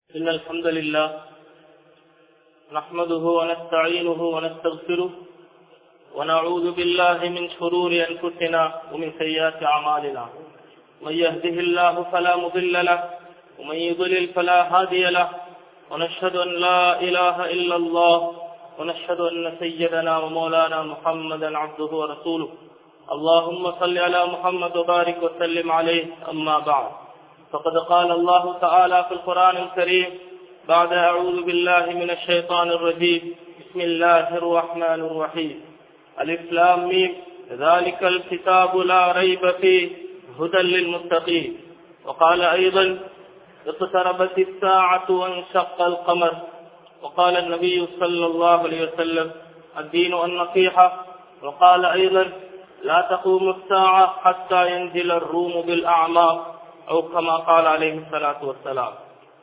إن الحمد لله نحمده ونستعينه ونستغفره ونعوذ بالله من شرور أنفسنا ومن سيئات أعمالنا من يهده الله فلا مضل له ومن يضلل فلا هادي له ونشهد أن لا إله إلا الله ونشهد أن سيدنا ومولانا محمدا عبده ورسوله اللهم صل على محمد وبارك وسلم عليه أما بعد فقد قال الله تعالى في القرآن الكريم بعد أعوذ بالله من الشيطان الرجيم بسم الله الرحمن الرحيم ألف لام ميم ذلك الكتاب لا ريب فيه هدى للمتقين وقال أيضا اقتربت الساعة وانشق القمر وقال النبي صلى الله عليه وسلم الدين النصيحة وقال أيضا لا تقوم الساعة حتى ينزل الروم بالأعماق أو كما قال عليه الصلاة والسلام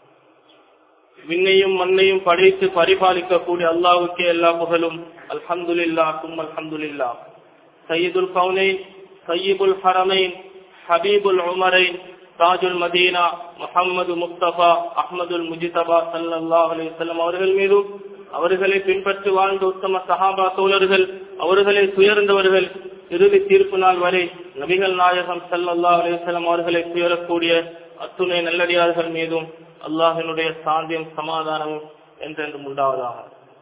விண்ணையும் மண்ணையும் படைத்து பரிபாலிக்கக்கூடிய அல்லாவுக்கே எல்லா புகழும் அல்ஹம்துலில்லா கும் அல்ஹம்துலில்லா சையீதுல் கவுனைன் சையீபுல் ஹரமைன் ஹபீபுல் உமரைன் தாஜுல் மதீனா முகமது முஸ்தபா அஹமதுல் முஜிதபா சல்லா அலிசல்லம் அவர்கள் மீதும் அவர்களை பின்பற்றி வாழ்ந்த உத்தம சஹாபா தோழர்கள் அவர்களை துயர்ந்தவர்கள் இறுதி தீர்ப்பு நாள் வரை நபிகள் நாயகம் சல்லல்லா அலிசல்லம் அவர்களை துயரக்கூடிய அத்துணை நல்லடியார்கள் மீதும் அல்லாஹினுடைய சாந்தியம் சமாதானமும் என்றென்றும் உண்டாவதாக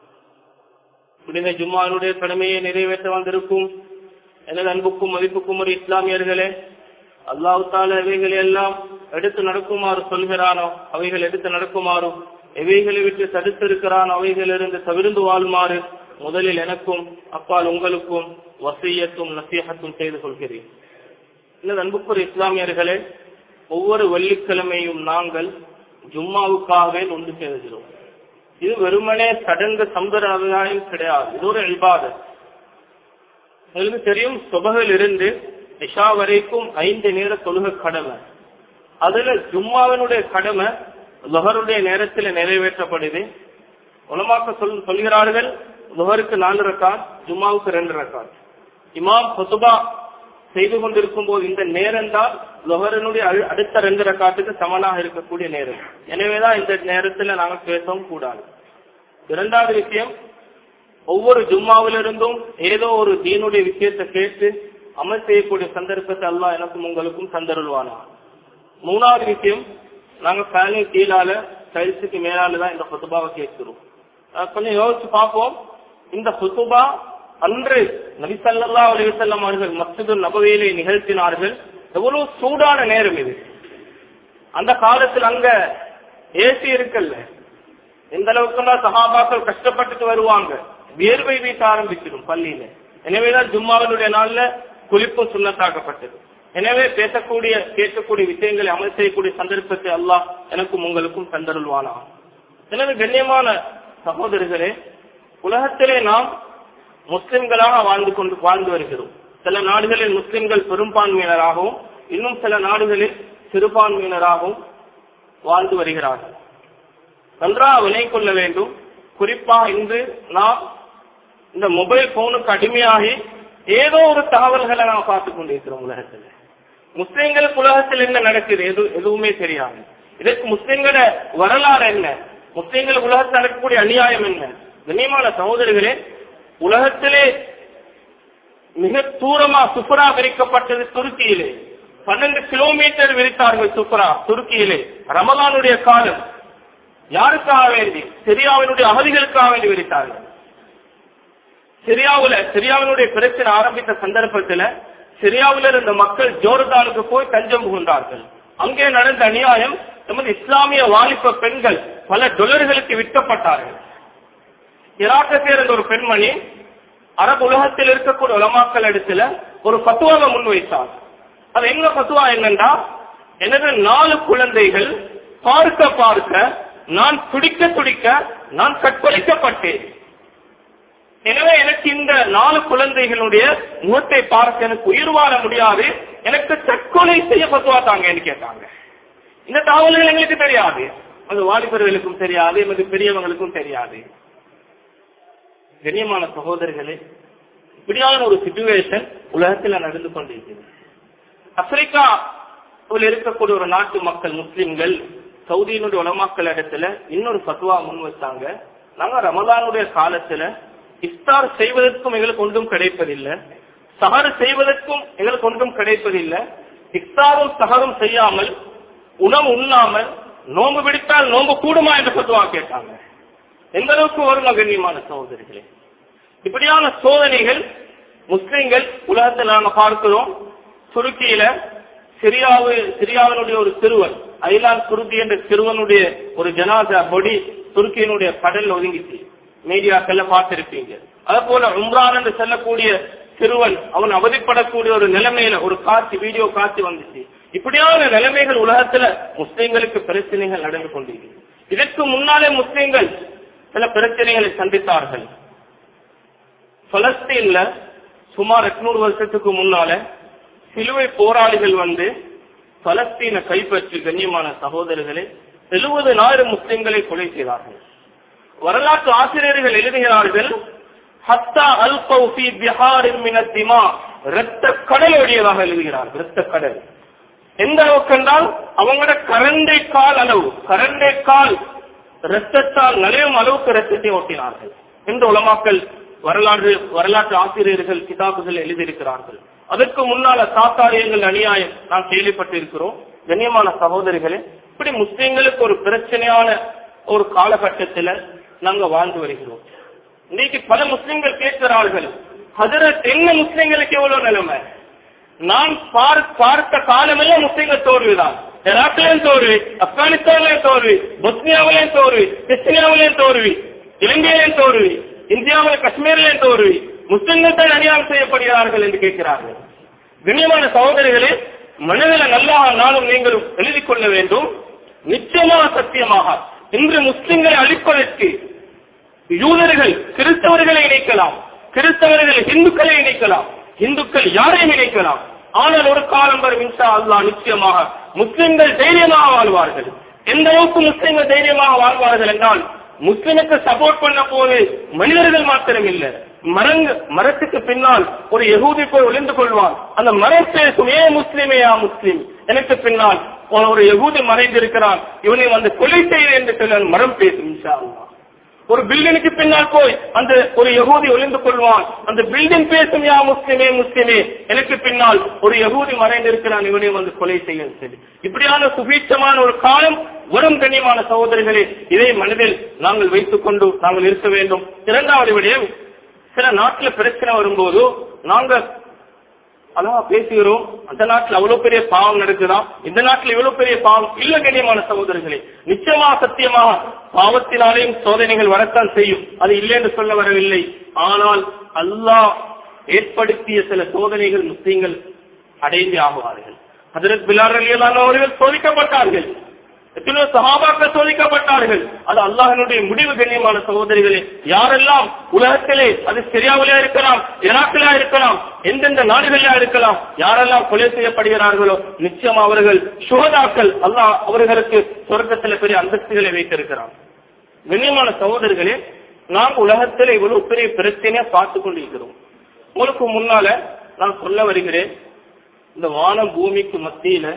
புனித ஜும்மானுடைய கடமையை நிறைவேற்ற வந்திருக்கும் எனது அன்புக்கும் மதிப்புக்கும் ஒரு இஸ்லாமியர்களே அல்லாஹு தால எவைகளை எல்லாம் எடுத்து நடக்குமாறு சொல்கிறானோ அவைகள் எடுத்து நடக்குமாறும் எவைகளை விட்டு தடுத்திருக்கிறான் அவைகளிலிருந்து தவிர்ந்து வாழுமாறு முதலில் எனக்கும் அப்பால் உங்களுக்கும் வசியத்தும் நசீகத்தும் செய்து கொள்கிறேன் எனது அன்புக்குரிய இஸ்லாமியர்களே ஒவ்வொரு வெள்ளிக்கிழமையும் நாங்கள் ஜும்மாவுக்காகவே ஒன்று சேர்கிறோம் இது வெறுமனே சடங்கு சம்பிரதாயம் கிடையாது இது ஒரு இபாதத் உங்களுக்கு தெரியும் சுபகில் இருந்து இஷா வரைக்கும் ஐந்து நேர தொழுக கடமை அதுல ஜும்மாவினுடைய கடமை லொஹருடைய நேரத்தில் நிறைவேற்றப்படுது உலமாக்க சொல் சொல்கிறார்கள் லொஹருக்கு நாலு ரக்காத் ஜும்மாவுக்கு ரெண்டு ரக்காத் இமாம் ஹொசுபா செய்து கொண்டிருக்கும் போது இந்த நேரம் தான் லொஹரனுடைய அடுத்த ரெண்டு ரக்காத்துக்கு சமனாக இருக்கக்கூடிய நேரம் எனவேதான் இந்த நேரத்துல நாங்க பேசவும் கூடாது இரண்டாவது விஷயம் ஒவ்வொரு ஜும்மாவிலிருந்தும் ஏதோ ஒரு தீனுடைய விஷயத்தை கேட்டு அமல் செய்யக்கூடிய சந்தர்ப்பத்தை அல்லா எனக்கும் உங்களுக்கும் தந்தருள்வானா மூணாவது விஷயம் நாங்க ஃபேனின் கீழால டைல்ஸுக்கு மேலால தான் இந்த ஹொத்துபாவை கேட்கிறோம் கொஞ்சம் யோசிச்சு பார்ப்போம் இந்த ஹொத்துபா அன்று நபிசல்லா அலிவசல்லம் அவர்கள் மஸ்ஜிது நபவையிலே நிகழ்த்தினார்கள் எவ்வளவு சூடான நேரம் இது அந்த காலத்தில் அங்க ஏசி இருக்குல்ல எந்த அளவுக்கு சகாபாக்கள் கஷ்டப்பட்டுட்டு வருவாங்க வியர்வை வீச ஆரம்பிச்சிடும் பள்ளியில எனவேதான் ஜும்மாவினுடைய நாள்ல குளிப்பும் சுண்ணத்தாக்கப்பட்டது எனவே பேசக்கூடிய கேட்கக்கூடிய விஷயங்களை அமல் செய்யக்கூடிய சந்தர்ப்பத்தை அல்லாஹ் எனக்கும் உங்களுக்கும் தந்தருள்வானா எனவே கண்ணியமான சகோதரர்களே உலகத்திலே நாம் முஸ்லிம்களாக வாழ்ந்து கொண்டு வாழ்ந்து வருகிறோம் சில நாடுகளில் முஸ்லிம்கள் பெரும்பான்மையினராகவும் இன்னும் சில நாடுகளில் சிறுபான்மையினராகவும் வாழ்ந்து வருகிறார்கள் நன்றாக வினை கொள்ள வேண்டும் குறிப்பாக இன்று நாம் இந்த மொபைல் போனுக்கு அடிமையாகி ஏதோ ஒரு தகவல்களை நாம் பார்த்து கொண்டிருக்கிறோம் உலகத்தில் முஸ்லிம்களுக்கு உலகத்தில் என்ன நடக்குது எது எதுவுமே தெரியாது இதற்கு முஸ்லிம்கள வரலாறு என்ன முஸ்லிம்கள் உலகத்தில் நடக்கக்கூடிய அநியாயம் என்ன கண்ணியமான சகோதரர்களே உலகத்திலே மிக தூரமா சுப்ரா விரிக்கப்பட்டது துருக்கியிலே பன்னெண்டு கிலோமீட்டர் விரித்தார்கள் சுப்ரா துருக்கியிலே ரமலானுடைய காலம் யாருக்காக வேண்டி சிரியாவினுடைய அகதிகளுக்காக வேண்டி விரித்தார்கள் சிரியாவுல சிரியாவினுடைய பிரச்சனை ஆரம்பித்த சந்தர்ப்பத்துல சிரியாவில் இருந்த மக்கள் ஜோர்தானுக்கு போய் தஞ்சம் புகுந்தார்கள் அங்கே நடந்த அநியாயம் நமது இஸ்லாமிய வாலிப பெண்கள் பல டொலர்களுக்கு விற்கப்பட்டார்கள் ஈராக்கை சேர்ந்த ஒரு பெண்மணி அரபு உலகத்தில் இருக்கக்கூடிய உலமாக்கள் இடத்துல ஒரு பத்துவாவை முன்வைத்தார் அது எங்க பத்துவா என்னன்னா எனது நாலு குழந்தைகள் பார்க்க பார்க்க நான் துடிக்க துடிக்க நான் கற்பழிக்கப்பட்டேன் எனவே எனக்கு இந்த நாலு குழந்தைகளுடைய முகத்தை பார்க்க எனக்கு உயிர் வாழ முடியாது எனக்கு தற்கொலை செய்ய பத்துவா தாங்கன்னு கேட்டாங்க இந்த தகவல்கள் எங்களுக்கு தெரியாது அது வாலிபர்களுக்கும் தெரியாது எமது பெரியவங்களுக்கும் தெரியாது கண்ணியமான சகோதரர்களே இப்படியான ஒரு சிச்சுவேஷன் உலகத்தில் நடந்து கொண்டிருக்கிறது ஆப்பிரிக்கா இருக்கக்கூடிய ஒரு நாட்டு மக்கள் முஸ்லிம்கள் சவுதியினுடைய உலமாக்கள் இடத்துல இன்னொரு பத்துவா முன் வச்சாங்க நாங்க ரமதானுடைய காலத்துல இஃப்தார் செய்வதற்கும் எங்களுக்கு ஒன்றும் கிடைப்பதில்லை சஹர் செய்வதற்கும் எங்களுக்கு ஒன்றும் கிடைப்பதில்லை இஃப்தாரும் சஹரும் செய்யாமல் உணவு உண்ணாமல் நோன்பு பிடித்தால் நோன்பு கூடுமா என்று பத்துவா கேட்டாங்க எந்த அளவுக்கு வரும் கண்ணியமான சகோதரிகளே இப்படியான சோதனைகள் முஸ்லிம்கள் உலகத்தில் நாங்க பார்க்கிறோம் துருக்கியில சிரியாவு சிரியாவினுடைய ஒரு சிறுவன் ஐலான் துருக்கி என்ற சிறுவனுடைய ஒரு ஜனாதா பொடி துருக்கியினுடைய கடல்ல ஒதுங்கிச்சு மீடியாக்கள்ல பார்த்திருப்பீங்க அதே போல உம்ரான் என்று செல்லக்கூடிய சிறுவன் அவன் அவதிப்படக்கூடிய ஒரு நிலைமையில ஒரு காட்சி வீடியோ காட்சி வந்துச்சு இப்படியான நிலைமைகள் உலகத்துல முஸ்லிம்களுக்கு பிரச்சனைகள் நடந்து கொண்டிருக்கிறது இதற்கு முன்னாலே முஸ்லிம்கள் சில பிரச்சனைகளை சந்தித்தார்கள் பலஸ்தீன்ல சுமார் எட்நூறு வருஷத்துக்கு முன்னால சிலுவை போராளிகள் வந்து பலஸ்தீனை கைப்பற்றி கண்ணியமான சகோதரர்களை எழுபதனாயிரம் முஸ்லிம்களை கொலை செய்தார்கள் வரலாற்று ஆசிரியர்கள் எழுதுகிறார்கள் ஹத்தா அல் கௌஃபி பிஹாரின் மினத்திமா இரத்த கடல் ஓடியதாக எழுதுகிறார்கள் இரத்த கடல் எந்த அளவுக்கு என்றால் அவங்களோட கரண்டை கால் அளவு கரண்டை கால் ரத்தத்தால் நலையும் அளவுக்கு ரத்தத்தை ஓட்டினார்கள் என்று உலமாக்கள் வரலாறு வரலாற்று ஆசிரியர்கள் கிதாபுகள் எழுதியிருக்கிறார்கள் அதற்கு முன்னால சாத்தாரியங்கள் அநியாயம் நாம் கேள்விப்பட்டிருக்கிறோம் கண்ணியமான சகோதரிகளே இப்படி முஸ்லிம்களுக்கு ஒரு பிரச்சனையான ஒரு காலகட்டத்துல நாங்க வாழ்ந்து வருகிறோம் இன்னைக்கு பல முஸ்லிம்கள் கேட்கிறார்கள் ஹதரத் என்ன முஸ்லிம்களுக்கு எவ்வளவு நிலைமை நான் பார்த்த காலமெல்லாம் முஸ்லிம்கள் தோல்விதான் ஈராக்லயும் தோல்வி ஆப்கானிஸ்தான்லயும் தோல்வி பொஸ்னியாவிலையும் தோல்வி கிறிஸ்டினியாவிலையும் தோல்வி இலங்கையிலையும் தோல்வி இந்தியாவில் காஷ்மீர்லையும் தோல்வி முஸ்லிம்கள் தான் அநியாயம் செய்யப்படுகிறார்கள் என்று கேட்கிறார்கள் கண்ணியமான சகோதரிகளே மனதில் நல்லா நாளும் நீங்களும் எழுதிக் கொள்ள வேண்டும் நிச்சயமாக சத்தியமாக இன்று முஸ்லிம்களை அழிப்பதற்கு யூதர்கள் கிறிஸ்தவர்களை இணைக்கலாம் கிறிஸ்தவர்கள் இந்துக்களை இணைக்கலாம் இந்துக்கள் யாரையும் இணைக்கலாம் ஆனால் ஒரு காலம் வரும் இன்ஷா அல்லா நிச்சயமாக முஸ்லிம்கள் தைரியமாக வாழ்வார்கள் எந்த அளவுக்கு முஸ்லிம்கள் தைரியமாக வாழ்வார்கள் என்றால் முஸ்லிமுக்கு சப்போர்ட் பண்ண போது மனிதர்கள் மாத்திரம் இல்ல மரங்க மரத்துக்கு பின்னால் ஒரு யகூதி போய் ஒளிந்து கொள்வான் அந்த மரம் பேசும் ஏ முஸ்லிமேயா முஸ்லிம் எனக்கு பின்னால் ஒரு யகூதி மறைந்திருக்கிறான் இவனை வந்து கொலை செய்ய என்று சொன்னால் மரம் பேசும் இன்ஷா அல்லா ஒரு பில்டிங்க்கு பின்னால் போய் அந்த ஒரு யகூதி ஒளிந்து கொள்வான் அந்த பில்டிங் பேசும் யா முஸ்லிமே முஸ்லிமே எனக்கு பின்னால் ஒரு யகூதி மறைந்திருக்கிறான் இவனை வந்து கொலை செய்ய சொல்லி இப்படியான சுபீட்சமான ஒரு காலம் வரும் கண்ணியமான சகோதரிகளே இதை மனதில் நாங்கள் வைத்துக் கொண்டு நாங்கள் இருக்க வேண்டும் இரண்டாவது விடயம் சில நாட்டுல பிரச்சனை வரும்போது நாங்க அழகா பேசுகிறோம் அந்த நாட்டுல அவ்வளவு பெரிய பாவம் நடக்குதாம் இந்த நாட்டுல இவ்வளவு பெரிய பாவம் இல்ல கண்ணியமான சகோதரர்களே நிச்சயமா சத்தியமாக பாவத்தினாலேயும் சோதனைகள் வரத்தான் செய்யும் அது இல்லை என்று சொல்ல வரவில்லை ஆனால் அல்லாஹ் ஏற்படுத்திய சில சோதனைகள் முஸ்லீம்கள் அடைந்து ஆகுவார்கள் ஹதரத் பிலார் அலியலான அவர்கள் சோதிக்கப்பட்டார்கள் எத்தனையோ சகாபாக்கள் சோதிக்கப்பட்டார்கள் அது அல்லாஹனுடைய முடிவு கண்ணியமான சகோதரிகளே யாரெல்லாம் உலகத்திலே அது சிரியாவிலே இருக்கலாம் ஈராக்கிலா இருக்கலாம் எந்தெந்த நாடுகளிலா இருக்கலாம் யாரெல்லாம் கொலை செய்யப்படுகிறார்களோ நிச்சயம் அவர்கள் சுகதாக்கள் அல்லாஹ் அவர்களுக்கு சொர்க்கத்தில் பெரிய அந்தஸ்துகளை வைத்திருக்கிறான் கண்ணியமான சகோதரர்களே நாம் உலகத்தில் இவ்வளவு பெரிய பிரச்சனையா பார்த்து கொண்டிருக்கிறோம் உங்களுக்கு முன்னால நான் சொல்ல வருகிறேன் இந்த வானம் பூமிக்கு மத்தியில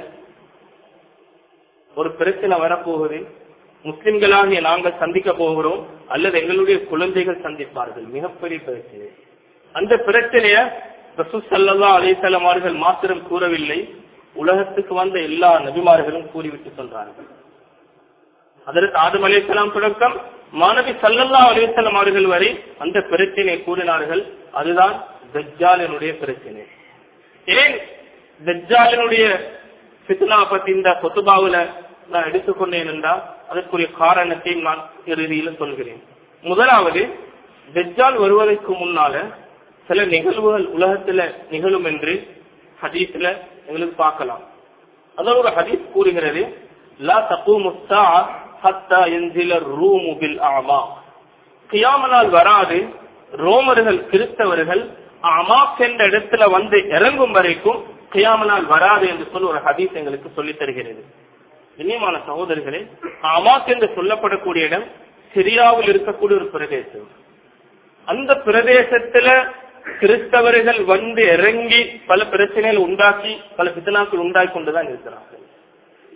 ஒரு பிரச்சனை வரப்போகுது முஸ்லிம்களாகிய நாங்கள் சந்திக்க போகிறோம் அல்லது எங்களுடைய குழந்தைகள் சந்திப்பார்கள் மிகப்பெரிய பிரச்சனை அந்த பிரச்சனைய ரசூசல்லா அலிசல்லாம் அவர்கள் மாத்திரம் கூறவில்லை உலகத்துக்கு வந்த எல்லா நபிமார்களும் கூறிவிட்டு சொல்றார்கள் அதற்கு ஆதம் அலிசலாம் தொடக்கம் மாணவி சல்லல்லா அலிசல்லாம் அவர்கள் வரை அந்த பிரச்சனையை கூறினார்கள் அதுதான் தஜ்ஜாலினுடைய பிரச்சனை ஏன் தஜ்ஜாலினுடைய பித்னா பத்தி இந்த சொத்துபாவுல நான் எடுத்துக்கொண்டேன் என்றால் அதற்குரிய காரணத்தையும் நான் இறுதியில சொல்கிறேன் முதலாவது தெஜ்ஜால் வருவதற்கு முன்னால சில நிகழ்வுகள் உலகத்துல நிகழும் என்று ஹதீஸ்ல எங்களுக்கு பார்க்கலாம் அதாவது ஒரு ஹதீஸ் கூறுகிறது லா தகூமு الساعة حتى ينزل الروم بالأعماق கியாம நாள் வராது ரோமர்கள் கிறிஸ்தவர்கள் அமாக் என்ற இடத்துல வந்து இறங்கும் வரைக்கும் கியாம நாள் வராது என்று சொல்லி ஒரு ஹதீஸ் எங்களுக்கு சொல்லித் தருகிறது இனியமான சகோதரர்களே அமாக் என்று சொல்லப்படக்கூடிய இடம் சிரியாவில் இருக்கக்கூடிய ஒரு பிரதேசம் அந்த பிரதேசத்துல கிறிஸ்தவர்கள் வந்து இறங்கி பல பிரச்சனைகள் உண்டாக்கி பல பித்தனாக்கள் உண்டாக்கி கொண்டுதான் இருக்கிறார்கள்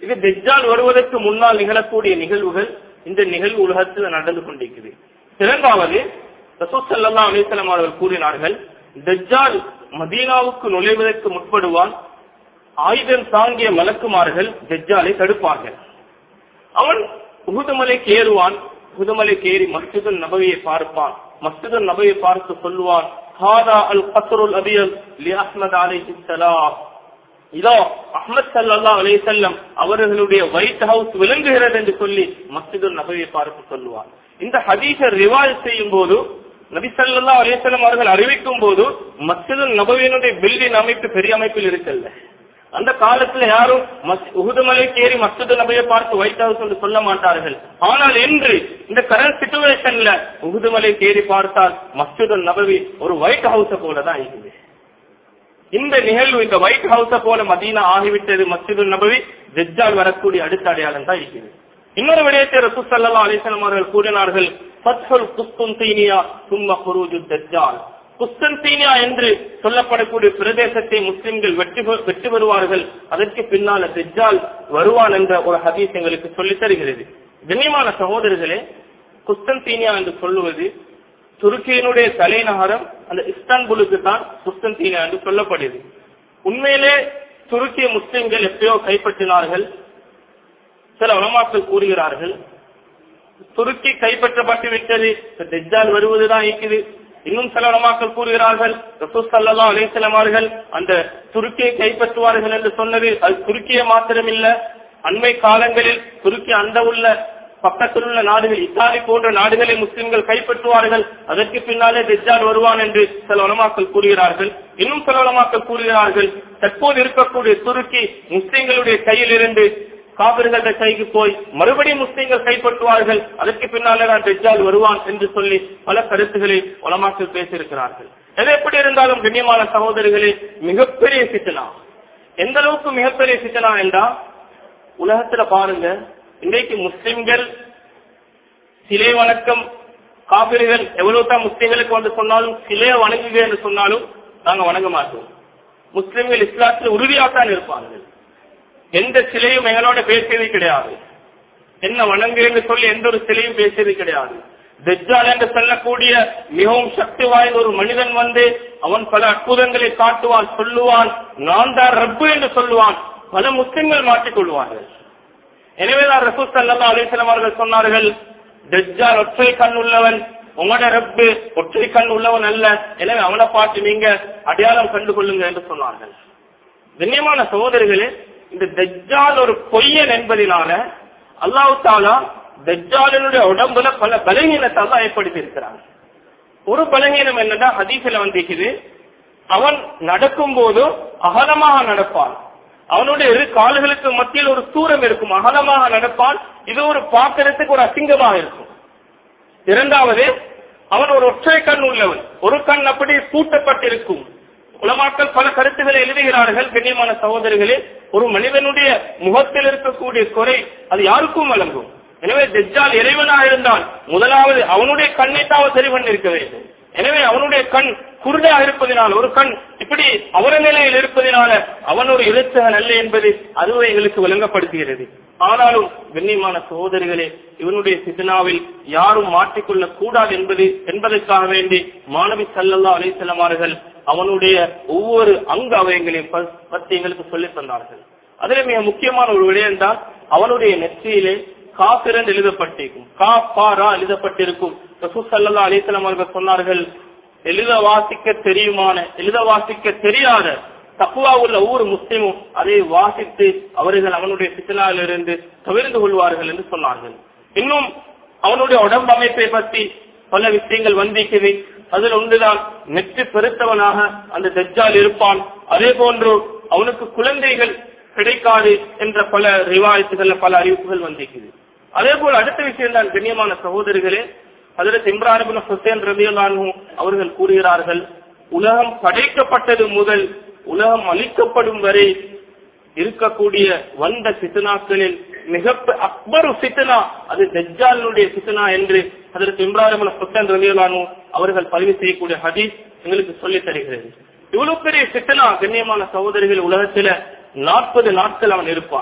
இது தெஜ்ஜால் வருவதற்கு முன்னால் நிகழக்கூடிய நிகழ்வுகள் இந்த நிகழ்வு உலகத்தில் நடந்து கொண்டிருக்குது இரண்டாவது ரசூல் ஸல்லல்லாஹு அலைஹி வஸல்லம் அவர்கள் கூறினார்கள் தெஜ்ஜால் மதீனாவுக்கு நுழைவதற்கு முற்படுவான் ஆயுதம் தாங்கிய மலக்குமார்கள் தெஜ்ஜாலை தடுப்பார்கள் அவன் உகுதுமலைக்கு ஏறுவான் உகுதுமலைக்கு ஏறி மஸ்ஜிது நபவியை பார்ப்பான் மஸ்ஜிது நபவியை பார்த்து சொல்லுவான் ஹாதா அல் கத்ருல் அபியல் லி அஹ்மத் அலைஹி ஸலாம் இதோ அஹ்மத் ஸல்லல்லாஹு அலைஹி வஸல்லம் அவர்களுடைய ஒயிட் ஹவுஸ் விளங்குகிறது என்று சொல்லி மஸ்ஜிது நபவியை பார்த்து சொல்லுவான் இந்த ஹதீஸை ரிவாய் செய்யும் போது நபி ஸல்லல்லாஹு அலைஹி வஸல்லம் அவர்கள் அறிவிக்கும் போது மஸ்ஜிது நபவியினுடைய பில்டிங் அமைப்பு பெரிய அமைப்பில் இருக்கல்ல அந்த காலத்துல யாரும் உகுது மலைக்கு ஏறி மஸ்ஜிது நபியை பார்த்து ஒயிட் ஹவுஸ் என்று சொல்ல மாட்டார்கள் ஆனால் இன்று இந்த கரண்ட் சிச்சுவேஷன்ல உகுது மலைக்கு ஏறி பார்த்தால் மஸ்ஜிது நபவி ஒரு ஒயிட் ஹவுஸ போல தான் இருக்குது இந்த நிகழ்வு இந்த ஒயிட் ஹவுஸ போல மதீனா ஆகிவிட்டது மஸ்ஜிது நபவி ஜெஜ்ஜால் வரக்கூடிய அடுத்த அடையாளம் தான் இருக்குது இன்னொரு விடயத்தை ரசூல் ஸல்லல்லாஹு அலைஹி வஸல்லம் அவர்கள் கூறினார்கள் ஃபத்ஹுல் குஸ்துன்தீனியா சும்ம குரூஜு தஜ்ஜால் குஸ்தன்தீனியா என்று சொல்லப்படக்கூடிய பிரதேசத்தை முஸ்லிம்கள் வெற்றி பெ- வெற்றி பெறுவார்கள் அதற்கு பின்னால தெஜ்ஜால் வருவான் என்ற ஒரு ஹதீஸ் எங்களுக்கு சொல்லித் தருகிறது கண்ணியமான சகோதரர்களே குஸ்தன்தீனியா என்று சொல்லுவது துருக்கியினுடைய தலைநகரம் அந்த இஸ்தான்புலுக்கு தான் குஸ்தன்தீனியா என்று சொல்லப்படுது உண்மையிலே துருக்கிய முஸ்லிம்கள் எப்பயோ கைப்பற்றினார்கள் சில உலமாக்கள் கூறுகிறார்கள் துருக்கி கைப்பற்றப்பட்டு விட்டது இப்ப தெஜ்ஜால் வருவதுதான் இருக்குது இன்னும் சில உலமாக்கள் கூறுகிறார்கள் ரசூல் ஸல்லல்லாஹு அலைஹி வஸல்லம் அவர்கள் அந்த துருக்கியை கைப்பற்றுவார்கள் என்று சொன்னது அது துருக்கியை மாத்திரமில்ல அண்மை காலங்களில் துருக்கி அந்த உள்ள பக்கத்தில் உள்ள நாடுகள் இத்தாலி போன்ற நாடுகளை முஸ்லிம்கள் கைப்பற்றுவார்கள் அதற்கு பின்னாலே தெஜ்ஜால் வருவான் என்று சில உலமாக்கள் கூறுகிறார்கள் இன்னும் சில உலமாக்கள் கூறுகிறார்கள் தற்போது இருக்கக்கூடிய துருக்கி முஸ்லிம்களுடைய கையில் இருந்து காவிர்கள கைக்கு போய் மறுபடியும் முஸ்லிம்கள் கைப்பற்றுவார்கள் அதற்கு பின்னாலே தான் தெஜ்ஜால் வருவான் என்று சொல்லி பல கருத்துக்களை உலமாக்கள் பேசியிருக்கிறார்கள் எது எப்படி இருந்தாலும் கண்ணியமான சகோதரிகளே மிகப்பெரிய சித்தனா எந்த அளவுக்கு மிகப்பெரிய சித்தனா என்றா உலகத்துல பாருங்க இன்றைக்கு முஸ்லிம்கள் சிலை வணக்கம் காபிர்கள் எவ்வளவு தான் முஸ்லிம்களுக்கு வந்து சொன்னாலும் சிலையை வணங்குக என்று சொன்னாலும் நாங்க வணங்க மாட்டோம் முஸ்லிம்கள் இஸ்லாத்தில் உறுதியாகத்தான் இருப்பார்கள் எந்த சிலையும் எங்களோட பேசியது கிடையாது என்ன வணங்கு என்று சொல்லி எந்த ஒரு சிலையும் பேசியது கிடையாது தெஜ்ஜால் என்று சொல்லக்கூடிய மிகவும் சக்தி வாய்ந்த ஒரு மனிதன் வந்து அவன் பல அற்புதங்களை காட்டுவான் சொல்லுவான் நான் தான் ரப்பு என்று சொல்லுவான் பல முஸ்லிம்கள் மாற்றிக்கொள்வார்கள் எனவேதான் ரசூல் ஸல்லல்லாஹு அலைஹி வஸல்லம் அவர்கள் சொன்னார்கள் தெஜ்ஜால் ஒற்றை கண் உள்ளவன் உங்களோட ரப்பு ஒற்றை கண் உள்ளவன் அல்ல எனவே அவனை பார்த்து நீங்க அடையாளம் கண்டு கொள்ளுங்க என்று சொன்னார்கள் கண்ணியமான சகோதரர்களே இந்த தஜ்ஜால் ஒரு பொய்யன் என்பதினால அல்லாஹ் தாலா தஜ்ஜாலினுடைய உடம்புல பல பலகீனத்தை எல்லாம் ஏற்படுத்தி இருக்கிறாங்க ஒரு பலகீனம் என்னன்னா ஹதீஸ்ல வந்திருக்குது அவன் நடக்கும் போது அகலமாக நடப்பான் அவனுடைய இரு கால்களுக்கு மத்தியில் ஒரு தூரம் இருக்கும் அகலமாக நடப்பான் இது ஒரு பாத்திரத்துக்கு ஒரு அசிங்கமாக இருக்கும் இரண்டாவது அவன் ஒரு ஒற்றை கண் உள்ளவன் ஒரு கண் அப்படி பூட்டப்பட்டிருக்கும் உலமாக்கள் பல கருத்துக்களை எழுதுகிறார்கள் கண்ணியமான சகோதரர்களே ஒரு மனிதனுடைய முகத்தில் இருக்கக்கூடிய குறை அது யாருக்கும் வழங்கும் எனவே தெஜ்ஜால் இறைவனாக இருந்தால் முதலாவது அவனுடைய கண்ணை தான் சரி பண்ணிருக்க வேண்டும் எனவே அவனுடைய கண் குருடா இருப்பதினால் ஒரு கண் இப்படி அவர நிலையில் இருப்பதினால அவன் ஒரு எழுத்தகன் அல்ல என்பது அதுவே எங்களுக்கு விளங்கப்படுத்துகிறது ஆனாலும் கண்ணியமான சகோதரிகளே இவனுடைய சித்தனாவில் யாரும் மாற்றிக்கொள்ள கூடாது என்பது என்பதற்காக வேண்டி மாணவி சல்லல்லா அலிசல்லமார்கள் அவனுடைய ஒவ்வொரு அங்க அவயங்களையும் ப- பற்றி எங்களுக்கு சொல்லித் தந்தார்கள் அதில் மிக முக்கியமான ஒரு விடயம் தான் அவனுடைய நெற்றியிலே காபிரன் எழுதப்பட்டிருக்கும் கா பாரா எழுதப்பட்டிருக்கும் ரசூல் ஸல்லல்லாஹு அலைஹி வஸல்லம் அவர்கள் சொன்னார்கள் எழுத வாசிக்க தெரியுமான எழுத வாசிக்க தெரியாத தக்குவா உள்ள ஒவ்வொரு முஸ்லிமும் அதை வாசித்து அவர்கள் அவனுடைய சித்தனாலிருந்து தவிர்ந்து கொள்வார்கள் என்று சொன்னார்கள் இன்னும் அவனுடைய உடம்பு அமைப்பை பற்றி பல விஷயங்கள் வந்திருக்கிறது அதில் ஒன்றுதான் நெற்றி பெருத்தவனாக அந்த தஜ்ஜால் இருப்பான் அதே போன்று அவனுக்கு குழந்தைகள் கிடைக்காது என்ற பல ரிவாயத்துகள்ல பல அறிவிப்புகள் வந்திருக்குது அதே போல் அடுத்த விஷயம் தான் கண்ணியமான சகோதரிகளே அதில் இம்ரான் ஹுசேன் ரபியலானு அவர்கள் கூறுகிறார்கள் உலகம் படைக்கப்பட்டது முதல் உலகம் அழிக்கப்படும் வரை இருக்கக்கூடிய வந்த சித்தனாக்களில் மிக அக்பரு சித்தனா அது தஜ்ஜாலினுடைய சித்தனா என்று அதற்கு இம்ரான் ஹுசேன் ரபியலானு அவர்கள் பதிவு செய்யக்கூடிய ஹதீஸ் எங்களுக்கு சொல்லித் தருகிறது இவ்வளவு பெரிய சித்தனா கண்ணியமான சகோதரிகள் உலகத்துல நாற்பது நாட்கள் அவன் இருப்பான்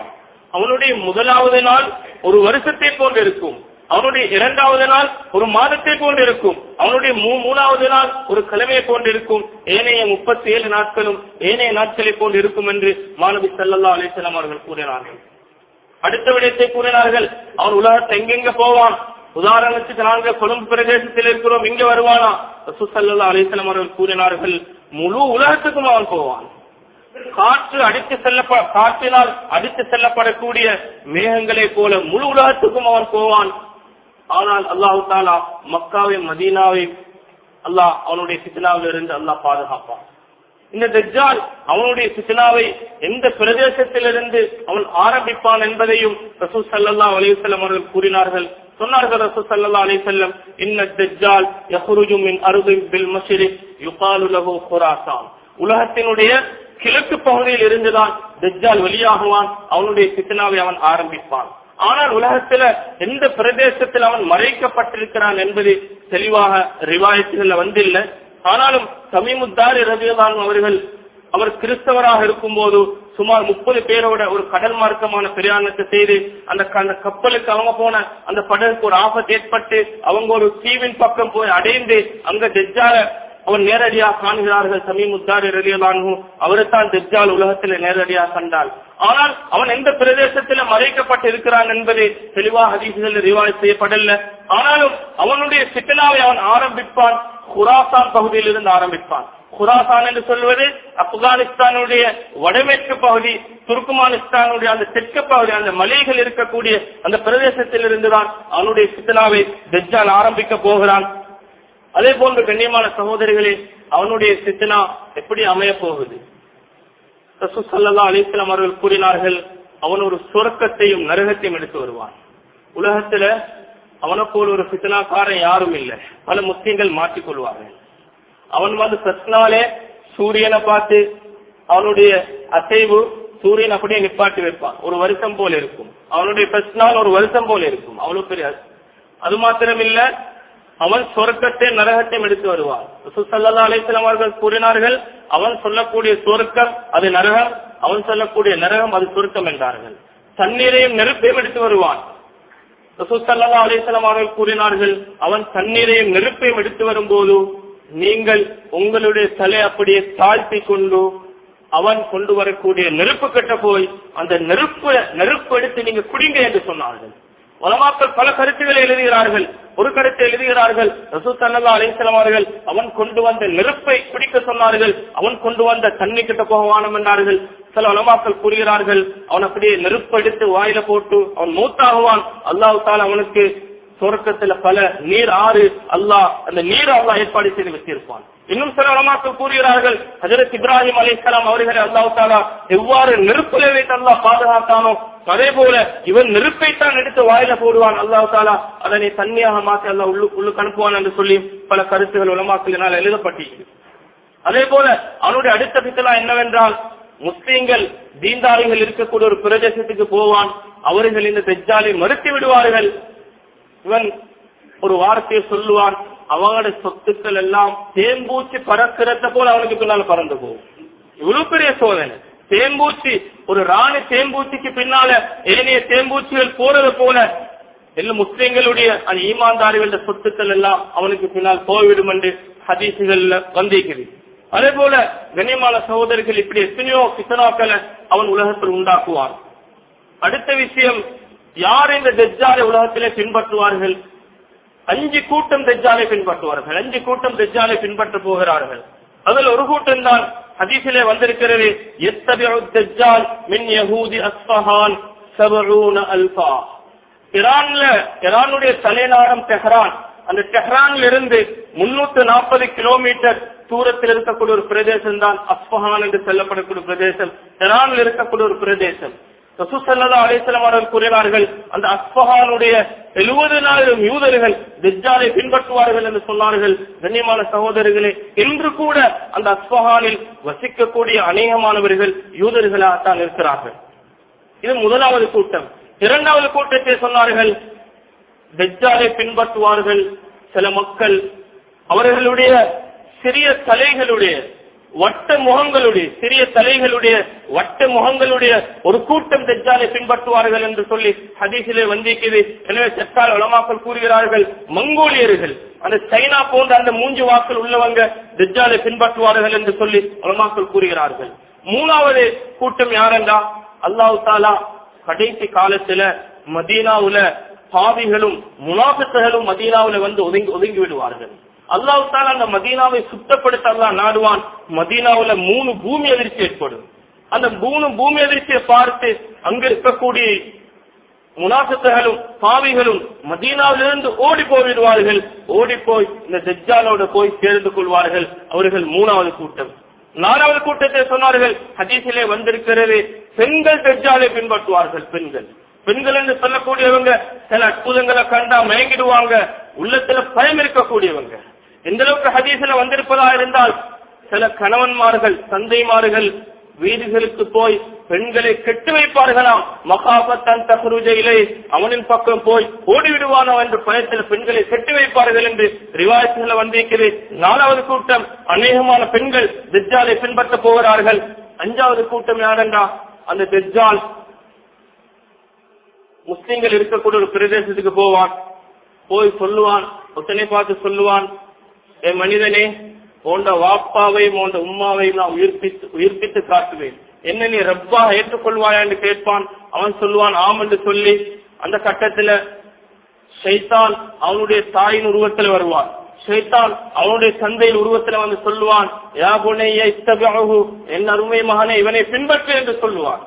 அவனுடைய முதலாவது நாள் ஒரு வருஷத்தை போன்று இருக்கும் அவனுடைய இரண்டாவது நாள் ஒரு மாதத்தை போன்று இருக்கும் அவனுடைய மூ- மூணாவது நாள் ஒரு கிழமையை போன்று இருக்கும் ஏனைய முப்பத்தி ஏழு நாட்களும் ஏனைய நாட்களை போன்று இருக்கும் என்று மாணவி சல்லல்லா அலிசல்லாம் அவர்கள் கூறினார்கள் அடுத்த விடயத்தை கூறினார்கள் அவன் உலகத்தை எங்கெங்க போவான் உதாரணத்துக்கு நாங்கள் கொழும்பு பிரதேசத்தில் இருக்கிறோம் இங்க வருவானா ரசூசல்லா அலிஸ்லாம் அவர்கள் கூறினார்கள் முழு உலகத்துக்கும் அவன் போவான் காற்று அடித்து செல்ல காற்றினால் அடித்து செல்லப்படக்கூடிய மேகங்களை போல முழு உலகத்துக்கும் அவன் போவான் ஆனால் அல்லாஹு தாலா மக்காவை மதீனாவை அல்லாஹ் அவனுடைய சித்தனாவில் இருந்து அல்லாஹ் பாதுகாப்பான் இந்த தஜ்ஜால் அவனுடைய சித்தனாவை எந்த பிரதேசத்திலிருந்து அவன் ஆரம்பிப்பான் என்பதையும் ரசூல் ஸல்லல்லாஹு அலைஹி வஸல்லம் அவர்கள் கூறினார்கள் சொன்னார்கள் ரசூல் ஸல்லல்லாஹு அலைஹி வஸல்லம் இன்ன தஜ்ஜால் யஹ்ருஜு மின் அர்தி பில் மஷ்ரிக் யுகாலு லஹு குராசான் உலகத்தினுடைய கிழக்கு பகுதியில் இருந்துதான் தஜ்ஜால் வெளியாகுவான் அவனுடைய சித்தனாவை அவன் ஆரம்பிப்பான் ஆனால் உலகத்துல எந்த பிரதேசத்தில் அவன் மறைக்கப்பட்டிருக்கிறான் என்பது தெளிவாக ரிவாயத்துகள்ல வந்தில்லை ஆனாலும் சமீமுத்தாரி ரவியதான் அவர்கள் அவர் கிறிஸ்தவராக இருக்கும்போது சுமார் முப்பது பேரோட ஒரு கடல் மார்க்கமான பிரயாணத்தை செய்து அந்த க- அந்த கப்பலுக்கு அவங்க போன அந்த படகுக்கு ஒரு ஆபத்து ஏற்பட்டு அவங்க ஒரு தீவின் பக்கம் போய் அடைந்து அங்க தெஜ்ஜால அவன் நேரடியாக காண்கிறார்கள் சமீமுத்தாரி ரலியல்லாஹு அவரைத்தான் தெஜ்ஜால் உலகத்தில் நேரடியாக கண்டால் ஆனால் அவன் எந்த பிரதேசத்தில் மறைக்கப்பட்டு இருக்கிறான் என்பது தெளிவாக ஹதீசுகள் ரிவாய் செய்யப்படல ஆனாலும் அவனுடைய சித்தனாவை அவன் ஆரம்பிப்பான் குராசான் பகுதியில் இருந்து ஆரம்பிப்பான் குராசான் என்று சொல்வது ஆப்கானிஸ்தானுடைய வடமேற்கு பகுதி துர்க்குமானிஸ்தானுடைய அந்த தெற்கு பகுதி அந்த மலைகள் இருக்கக்கூடிய அந்த பிரதேசத்தில் இருந்துதான் அவனுடைய சித்தனாவை தெஜ்ஜால் ஆரம்பிக்க போகிறான் அதே போன்று கண்ணியமான சகோதரிகளே அவனுடைய சித்தனா எப்படி அமைய போகுது ரசூல் ஸல்லல்லாஹு அலைஹி வஸல்லம் அவர்கள் கூறினார்கள் அவன் ஒரு சொர்க்கத்தையும் நரகத்தையும் எடுத்து வருவான் உலகத்துல அவனை போல் ஒரு பித்தனாக்காரன் யாரும் இல்லை பல முஸ்லிம்கள் மாற்றிக் கொள்வார்கள் அவன் வந்து பிரச்சனாலே சூரியனை பார்த்து அவனுடைய அசைவு சூரியன் அப்படியே நிப்பாட்டி வைப்பான் ஒரு வருஷம் போல இருக்கும் அவனுடைய பிரச்சனால் ஒரு வருஷம் போல இருக்கும் அவ்வளவு பெரிய அது மாத்திரம் இல்ல அவன் சொர்க்கத்தை நரகத்தையும் எடுத்து வருவான் சுசல்லா அலிஸ்லாம் அவர்கள் கூறினார்கள் அவன் சொல்லக்கூடிய சொர்க்கம் அது நரகம் அவன் சொல்லக்கூடிய நரகம் அது சொர்க்கம் என்றார்கள் தண்ணீரையும் நெருப்பையும் எடுத்து வருவான் ரசூசல்லா அலிஸ்லாம் அவர்கள் கூறினார்கள் அவன் தண்ணீரையும் நெருப்பையும் எடுத்து வரும்போது நீங்கள் உங்களுடைய தலை அப்படியே தாழ்த்தி கொண்டு அவன் கொண்டு வரக்கூடிய நெருப்பு கட்ட போய் அந்த நெருப்பு நெருப்பு எடுத்து நீங்க குடிங்க என்று சொன்னார்கள் உலமாக்கள் பல கருத்துக்களை எழுதுகிறார்கள் ஒரு கருத்தை எழுதுகிறார்கள் ரசூ சல்லா அலிஸ்லாம் அவர்கள் அவன் கொண்டு வந்த நெருப்பை குடிக்க சொன்னார்கள் அவன் கொண்டு வந்த தண்ணி கிட்ட போக வானம் என்றார்கள் சில உலமாக்கள் கூறுகிறார்கள் அவன் அப்படியே நெருப்பு எடுத்து வாயில போட்டு அவன் மூத்தாகுவான் அல்லாஹ் தால அவனுக்கு சொர்க்கத்துல பல நீர் ஆறு அல்லாஹ் அந்த நீர் அல்லாஹ் ஏற்பாடு செய்து வச்சிருப்பான் இன்னும் சில உலமாக்கள் கூறுகிறார்கள் ஹஜரத் இப்ராஹிம் அலிஸ்லாம் அவர்களை அல்லாஹ் தாலா எவ்வாறு நெருப்புல வைத்து அல்லாஹ் பாதுகாத்தானோ அதே போல இவன் நெருப்பைத்தான் எடுத்து வாயில போடுவான் அல்லாஹ் தாலா அதனை தண்ணியாக மாற்றி அல்லாஹ் உள்ளு உள்ளுக்கு அனுப்புவான் என்று சொல்லி பல கருத்துகள் உலமாக்களினால் எழுதப்பட்டிருக்கு அதே போல அவனுடைய அடுத்த பித்தலா என்னவென்றால் முஸ்லீம்கள் தீண்டாளிகள் இருக்கக்கூடிய ஒரு பிரதேசத்துக்கு போவான் அவர்கள் இந்த தெஜ்ஜாலை மறுத்து விடுவார்கள் இவன் ஒரு வார்த்தையை சொல்லுவான் அவங்களோட சொத்துக்கள் எல்லாம் தேம்பூச்சி பறக்கிறத போல அவனுக்கு பின்னால பறந்து போகும் இவ்வளவு பெரிய சோதனை தேம்பூச்சி ஒரு ராணி தேம்பூச்சிக்கு பின்னால ஏனைய தேம்பூச்சிகள் போறது போல எல்லா முஸ்லிம்களுடைய அந்த ஈமான்தாரிகள சொத்துக்கள் எல்லாம் அவனுக்கு பின்னால் போய்விடும் என்று ஹதீசுகள்ல வந்திருக்கிறது அதே போல கண்ணியமான சகோதரர்கள் இப்படி எத்தனையோ பித்தனாக்களை அவன் உலகத்தில் உண்டாக்குவான் அடுத்த விஷயம் யார் இந்த தெஜ்ஜாலை உலகத்திலே பின்பற்றுவார்கள் அஞ்சு கூட்டம் தெஜ்ஜாலை பின்பற்றுவார்கள் அஞ்சு கூட்டம் தெஜ்ஜாலை பின்பற்ற போகிறார்கள் அதில் ஒரு கூட்டம் தான் ஹதீஸிலே வந்திருக்கிறது எத்தபிஉ தெஜ்ஜால் மின் யஹூதி அஸ்ஃபஹான் சபஊன அல்ஃபா ஈரான்ல ஈரானுடைய தலைநகரம் தெஹ்ரான் அந்த டெஹ்ரான்ல இருந்து முன்னூத்தி நாற்பது கிலோமீட்டர் தூரத்தில் இருக்கக்கூடிய ஒரு பிரதேசம் தான் அஸ்பஹான் என்று சொல்லப்படக்கூடிய பிரதேசம் ஈரான்ல இருக்கக்கூடிய ஒரு பிரதேசம் ரசூசல்லா அலிஸ்லாம் அவர்கள் கூறினார்கள் அந்த அஸ்பஹானுடைய எழுபதினாயிரம் யூதர்கள் திஜாலை பின்பற்றுவார்கள் என்று சொன்னார்கள் கண்ணியமான சகோதரர்களே இன்று கூட அந்த அஸ்பஹானில் வசிக்கக்கூடிய அநேகமானவர்கள் யூதர்களாகத்தான் இருக்கிறார்கள் இது முதலாவது கூட்டம் இரண்டாவது கூட்டத்தை சொன்னார்கள் தெஜ்ஜாலை பின்பற்றுவார்கள் சில மக்கள் அவர்களுடைய சிறிய தலைகளுடைய வட்ட முகங்களுடைய சிறிய தலைகளுடைய வட்ட முகங்களுடைய ஒரு கூட்டம் தெஜ்ஜாலை பின்பற்றுவார்கள் என்று சொல்லி ஹதீஸிலே வந்திருக்கிறது எனவே செக்கால் உலமாக்கள் கூறுகிறார்கள் மங்கோலியர்கள் அந்த சைனா போன்ற அந்த மூன்று வாக்கள் உள்ளவங்க தெஜ்ஜாலை பின்பற்றுவார்கள் என்று சொல்லி உலமாக்கள் கூறுகிறார்கள் மூணாவது கூட்டம் யாரென்றா அல்லாஹு தாலா கடைசி காலத்துல மதீனாவுல பாவிகளும் முனாபித்தர்களும் மதீனாவுல வந்து ஒதுங்கி ஒதுங்கி விடுவார்கள் அல்லாஹு தாலா அந்த மதீனாவை சுத்தப்படுத்த அல்லாஹ் நாடுவான் மதீனாவுல மூணு பூமி அதிர்ச்சி ஏற்படும் அந்த மூணு பூமி அதிர்ச்சியை பார்த்து அங்க இருக்கக்கூடிய முனாசத்துகளும் பாவிகளும் மதீனாவிலிருந்து ஓடி போய்விடுவார்கள் ஓடி போய் இந்த தெஜ்ஜாலோட போய் சேர்ந்து கொள்வார்கள் அவர்கள் மூணாவது கூட்டம் நாலாவது கூட்டத்தை சொன்னார்கள் ஹதீஸிலே வந்திருக்கிறது பெண்கள் தெஜ்ஜாலை பின்பற்றுவார்கள் பெண்கள் பெண்கள் என்று சொல்லக்கூடியவங்க சில அற்புதங்களை கண்டா மயங்கிடுவாங்க உள்ளத்துல பயம் இருக்கக்கூடியவங்க எந்த அளவுக்கு ஹதீஸ்ல வந்திருப்பதா இருந்தால் சில கணவன்மார்கள் தந்தைமார்கள் வீடுகளுக்கு போய் பெண்களை கெட்டு வைப்பார்களாம் மகாபத்தன் தகுருஜையிலே அவனின் பக்கம் போய் ஓடிவிடுவானோ என்று பயத்தில் பெண்களை கெட்டு வைப்பார்கள் என்று ரிவாயத்துல வந்திருக்கிறது நாலாவது கூட்டம் அநேகமான பெண்கள் தெஜ்ஜாலை பின்பற்ற போகிறார்கள் அஞ்சாவது கூட்டம் யாரென்றா அந்த தெஜ்ஜால் முஸ்லிம்கள் இருக்கக்கூடிய ஒரு பிரதேசத்துக்கு போவான் போய் சொல்லுவான் ஒத்தனை பார்த்து சொல்லுவான் என் மனிதனே போன்ற வாப்பாவையும் போன்ற உம்மாவையும் நான் உயிர்ப்பித்து உயிர்ப்பித்து காட்டுவேன் என்ன நீ ரப்பா ஏற்றுக்கொள்வாயா என்று கேட்பான் அவன் சொல்லுவான் ஆம் என்று சொல்லி அந்த கட்டத்துல ஷைத்தான் அவனுடைய தாயின் உருவத்தில் வருவான் ஷைத்தான் அவனுடைய தந்தையின் உருவத்துல வந்து சொல்லுவான் யா புனைய இத்தபகு என் அருமை மகனை இவனை பின்பற்று என்று சொல்லுவான்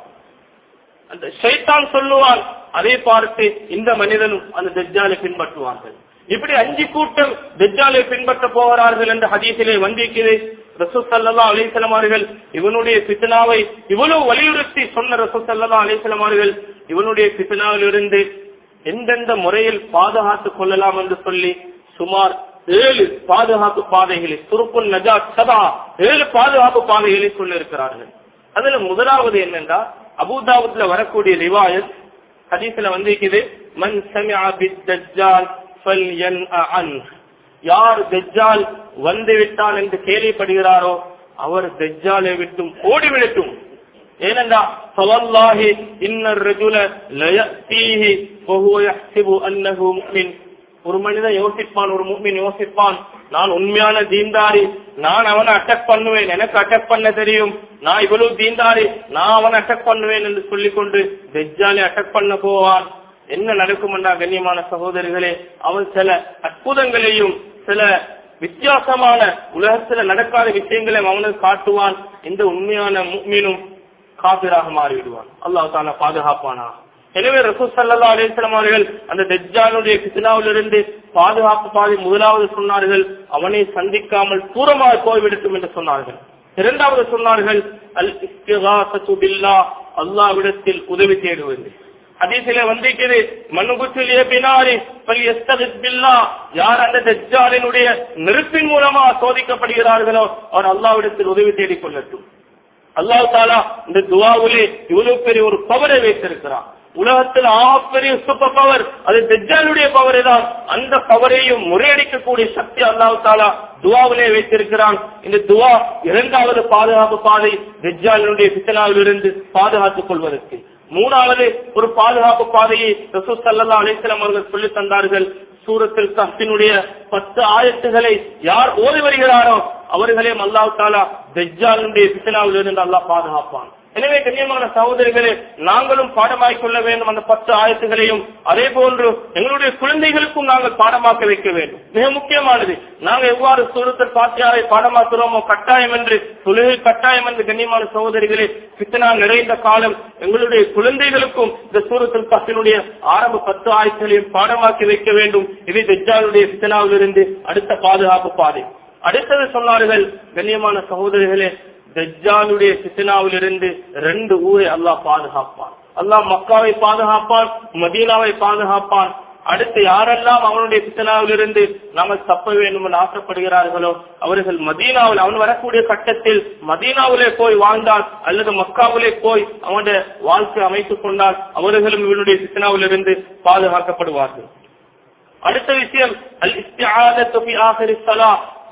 அந்த ஷைத்தான் சொல்லுவான் அதை பார்த்து இந்த மனிதனும் அந்த தெஜ்ஜாலை பின்பற்றுவார்கள் இப்படி அஞ்சு கூட்டம் தெஜ்ஜாலை பின்பற்ற போகிறார்கள் என்ற ஹதீஸிலே வந்திருக்கிறது ரசூல் சல்லா அலிசலம் அவர்கள் இவனுடைய பித்தனாவை இவ்வளவு வலியுறுத்தி சொன்ன ரசூல் சல்லா அலிசலம் அவர்கள் இவனுடைய பித்தனாவிலிருந்து எந்தெந்த முறையில் பாதுகாத்துக் கொள்ளலாம் என்று சொல்லி சுமார் ஏழு பாதுகாப்பு பாதைகளை துருப்புல் நஜாத் சதா ஏழு பாதுகாப்பு பாதைகளை சொல்லியிருக்கிறார்கள் அதுல முதலாவது என்னென்றா அபுதாபுத்ல வரக்கூடிய ரிவாயத் ஹதீஸ்ல வந்திருக்குது மன் சமிஅ பித்தஜ்ஜால் ஃபல்யன்அ அன்ஹு யார் தஜ்ஜால் வந்து விட்டான் என்று கேள்விப்படுகிறாரோ அவர் தஜ்ஜாலை விட்டும் ஓடிவிடட்டும் ஏனென்றா ஃபவல்லாஹி இன்னர் ரஜுல லயத்தீஹி வஹுவ யஹ்சிபு அன்னஹு முஃமின் ஒரு மனிதன் யோசிப்பான் ஒரு முக்மின் யோசிப்பான் நான் உண்மையான தீன்தாரி நான் அவனை அட்டாக் பண்ணுவேன் எனக்கு அட்டாக் பண்ண தெரியும் நான் இவ்வளவு தீன்தாரி நான் அவனை அட்டாக் பண்ணுவேன் என்று சொல்லிக்கொண்டு தெஜ்ஜாலை அட்டாக் பண்ண போவான் என்ன நடக்கும்னா கண்ணியமான சகோதரிகளே அவன் சில அற்புதங்களையும் சில வித்தியாசமான உலகத்துல நடக்காத விஷயங்களையும் அவனுக்கு காட்டுவான் இந்த உண்மையான முக்மீனும் காபிராக மாறிவிடுவான் அல்லாஹ் தாலா பாதுகாப்பானா எனவே ரசூல் சல்லா அலிஸ்லாம் அவர்கள் அந்த தெஜ்ஜானுடைய கிருஷ்ணாவிலிருந்து பாதுகாப்பு பாதை முதலாவது சொன்னார்கள் அவனை சந்திக்காமல் தூரமாக போய்விடட்டும் என்று சொன்னார்கள் இரண்டாவது சொன்னார்கள் அல் இஸ்திகாசத்து பில்லா அல்லாவிடத்தில் உதவி தேடுவது ஹதீஸிலே வந்திருக்கிறது மனுகுத்திலே பினாரி பல் எஸ்தகித் பில்லா யார் அந்த தஜ்ஜாலினுடைய நெருப்பின் மூலமா சோதிக்கப்படுகிறார்களோ அவர் அல்லாவிடத்தில் உதவி தேடிக் கொள்ளட்டும் அல்லாஹ் தாலா இந்த துவாவிலே இவ்வளவு பெரிய ஒரு பவரை வைத்திருக்கிறார் உலகத்தில் ஆகப்பெரிய சூப்பர் பவர் அது தெஜ்ஜாலுடைய பவரை தான் அந்த பவரையும் முறையடிக்கக்கூடிய சக்தி அல்லாஹ் தாலா துவாவிலே வைத்திருக்கிறான் இந்த துவா இரண்டாவது பாதுகாப்பு பாதை தெஜ்ஜாலினுடைய பித்தனாவிலிருந்து பாதுகாத்துக் கொள்வதற்கு மூணாவது ஒரு பாதுகாப்பு பாதையை ரசூ சல்லா அலிஸ்லாம் அவர்கள் சொல்லி தந்தார்கள் சூரத்தில் கஹ்பினுடைய பத்து ஆயத்துகளை யார் ஓதி வருகிறாரோ அவர்களையும் அல்லாஹ் தாலா தெஜ்ஜாலுடைய பித்தனாவில் இருந்து அல்லாஹ் பாதுகாப்பான் எனவே கண்ணியமான சகோதரிகளே நாங்களும் பாடமாக்கிக் கொள்ள வேண்டும் அந்த பத்து ஆயத்துகளையும் அதே போன்று எங்களுடைய குழந்தைகளுக்கும் நாங்கள் பாடமாக்க வைக்க வேண்டும் மிக முக்கியமானது நாங்கள் எவ்வாறு சூரத்தில் பாத்தியாரை பாடமாக்குறோமோ கட்டாயம் என்று தொழுகை கட்டாயம் என்று கண்ணியமான சகோதரிகளே பித்தனா நிறைந்த காலம் எங்களுடைய குழந்தைகளுக்கும் இந்த சூரத்தில் பத்தினுடைய ஆரம்ப பத்து ஆயத்துகளையும் பாடமாக்கி வைக்க வேண்டும் இது தெஜ்ஜாலுடைய பித்தனாவிலிருந்து அடுத்த பாதுகாப்பு பாதை அடுத்தது சொன்னார்கள் கண்ணியமான சகோதரிகளே தஜ்ஜாலுடைய சித்தனாவிலிருந்து ரெண்டு ஊரை அல்லாஹ் பாதுகாப்பான் அல்லாஹ் மக்காவை பாதுகாப்பான் மதீனாவை பாதுகாப்பான் அடுத்து யாரெல்லாம் அவனுடைய பித்தனாவிலிருந்து நாங்கள் தப்ப வேண்டும் என்று ஆசைப்படுகிறார்களோ அவர்கள் மதீனாவில் அவன் வரக்கூடிய கட்டத்தில் மதீனாவிலே போய் வாழ்ந்தால் அல்லது மக்காவிலே போய் அவனுடைய வாழ்க்கை அமைத்துக் கொண்டால் அவர்களும் இவனுடைய பித்தனாவிலிருந்து பாதுகாக்கப்படுவார்கள் அடுத்த விஷயம் அல் இஸ்திஆதத்து ஃபி ஆகிரி ஸலா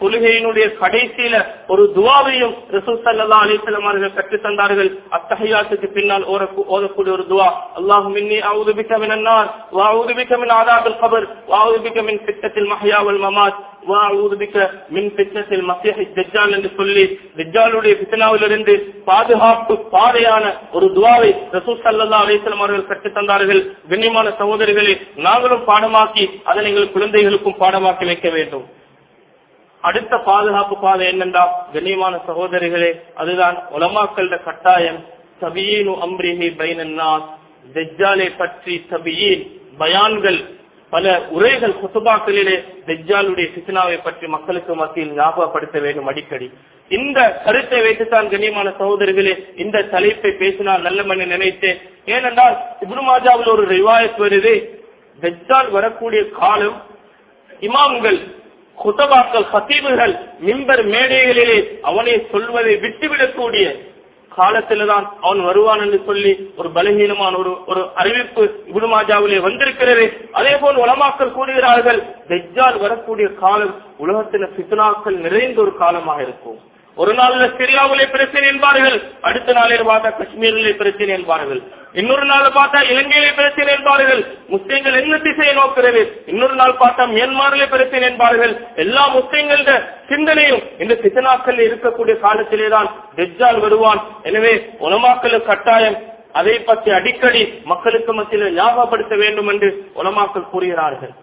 தொழுகையினுடைய கடைசியில ஒரு துவாவையும் ரசூல் ஸல்லல்லாஹு அலைஹி வஸல்லம் அவர்கள் கற்றுத் தந்தார்கள் அத்தஹியாத்துக்கு பின்னால் ஓர- ஓதக்கூடிய ஒரு துவா அல்லாஹும் இன்னி அஊது பிக மினன் நார் வ அஊது பிக மின் அதாபில் கபர் வ அஊது பிக மின் ஃபித்னத்தில் மஹ்யா வல் மமாத் வ அஊது பிக மின் ஃபித்னத்தில் மஸீஹ் தஜ்ஜால் என்று சொல்லி தஜ்ஜாலுடைய ஃபித்னாவிலிருந்து பாதுகாப்பு பாதையான ஒரு துவாவை ரசூல் ஸல்லல்லாஹு அலைஹி வஸல்லம் அவர்கள் கற்றுத் தந்தார்கள் கண்ணியமான சகோதரிகளே நாங்களும் பாடமாக்கி அதை எங்கள் குழந்தைகளுக்கும் பாடமாக்கி வைக்க வேண்டும் அடுத்த பாதுகாப்பு பாதை என்னென்றா கண்ணியமான சகோதரிகளே அதுதான் உலமாக்கள கட்டாயம் சபியீனு அம்ரிஹி பைனன்னாஸ் தெஜ்ஜாலை பற்றி சபியீன் பயான்கள் பல உரைகள் குத்துபாக்களிலே தெஜ்ஜாலுடைய சித்தனாவை பற்றி மக்களுக்கு மத்தியில் ஞாபகப்படுத்த வேண்டும் அடிக்கடி இந்த கருத்தை வைத்துத்தான் கண்ணியமான சகோதரிகளே இந்த தலைப்பை பேசினால் நல்ல மணி நினைத்தேன் ஏனென்றால் இப்னு மாஜாவில் ஒரு ரிவாயத் வருது தெஜ்ஜால் வரக்கூடிய காலம் இமாம்கள் குத்தபாக்கள் ஹத்தீபுகள் மிம்பர் மேடைகளிலே அவனை சொல்வதை விட்டுவிடக்கூடிய காலத்தில்தான் அவன் வருவான் என்று சொல்லி ஒரு பலகீனமான ஒரு ஒரு அறிவிப்பு இபுடுமாஜாவிலே வந்திருக்கிறது அதே போல் உலமாக்கள் கூறுகிறார்கள் தெஜ்ஜால் வரக்கூடிய காலம் உலகத்தில சித்தனாக்கள் நிறைந்த ஒரு காலமாக இருக்கும் ஒரு நாள்ல சிரியாவிலே பிரச்சனை என்பார்கள் அடுத்த நாளில் பார்த்தா காஷ்மீரிலே பிரச்சனை என்பார்கள் இன்னொரு நாள் பார்த்தா இலங்கையிலே பிரச்சனை என்பார்கள் முஸ்லிம்கள் என்ன திசையை நோக்கிறது இன்னொரு நாள் பார்த்தா மியான்மரிலே பிரச்சனை என்பார்கள் எல்லா முஸ்லிம்கள சிந்தனையும் இந்த சித்தனாக்கள் இருக்கக்கூடிய காலத்திலே தான் தெஜ்ஜால் வருவான் எனவே உலமாக்களுக்கு கட்டாயம் அதை பற்றி அடிக்கடி மக்களுக்கு மத்தியில் ஞாபகப்படுத்த வேண்டும் என்று உலமாக்கள் கூறுகிறார்கள்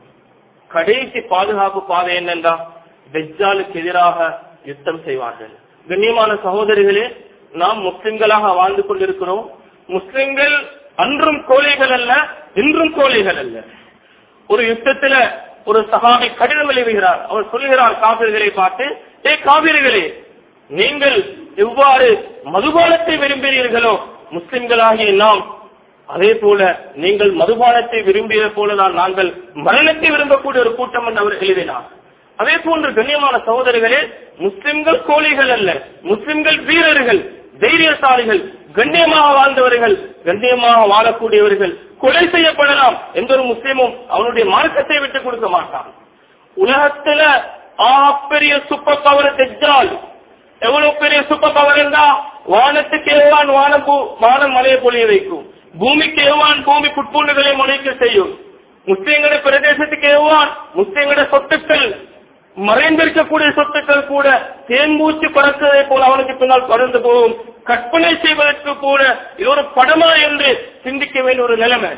கடைசி பாதுகாப்பு பாதை என்னென்றா தெஜ்ஜாலுக்கு எதிராக யுத்தம் செய்வார்கள் கண்ணியமான சகோதரிகளே நாம் முஸ்லிம்களாக வாழ்ந்து கொண்டிருக்கிறோம் முஸ்லிம்கள் அன்றும் கோழைகள் அல்ல இன்றும் கோழைகள் அல்ல ஒரு யுத்தத்துல ஒரு சகாபி கடிதம் எழுதுகிறார் அவர் சொல்லுகிறார் காவிரிகளை பார்த்து ஏ காவிரிகளே நீங்கள் எவ்வாறு மதுபானத்தை விரும்புகிறீர்களோ முஸ்லிம்களாகிய நாம் அதே போல நீங்கள் மதுபானத்தை விரும்பிய போலதான் நாங்கள் மரணத்தை விரும்பக்கூடிய ஒரு கூட்டம் என்று அவர் எழுதினார் அதே போன்று கண்ணியமான சகோதரிகளே முஸ்லிம்கள் கோழிகள் அல்ல முஸ்லிம்கள் வீரர்கள் தைரியசாலிகள் கண்ணியமாக வாழ்ந்தவர்கள் கண்ணியமாக வாழக்கூடியவர்கள் கொலை செய்யப்படலாம் எந்த ஒரு முஸ்லிமும் அவனுடைய மார்க்கத்தை விட்டு கொடுக்க மாட்டான் உலகத்துல ஆப்பெரிய சூப்பர் பவர் தெஜால் எவ்வளவு பெரிய சூப்பர் பவர் இருந்தா வானத்துக்கு ஏவான் வானம் பூ- வானம் மலையை பொழிய வைக்கும் பூமிக்கு ஏவான் பூமி புட்பூண்டுகளை முளைக்க செய்யும் முஸ்லிம்களுடைய பிரதேசத்துக்கு ஏவான் முஸ்லிம்களுடைய சொத்துக்கள் மறைந்திருக்கக்கூடிய சொத்துக்கள் கூட தேன்பூச்சி பறக்கிறதை போல அவனுக்கு பின்னால் பறந்து போகும் கற்பனை செய்வதற்கு கூட இது ஒரு படமா என்று சிந்திக்க வேண்டிய ஒரு நிலைமை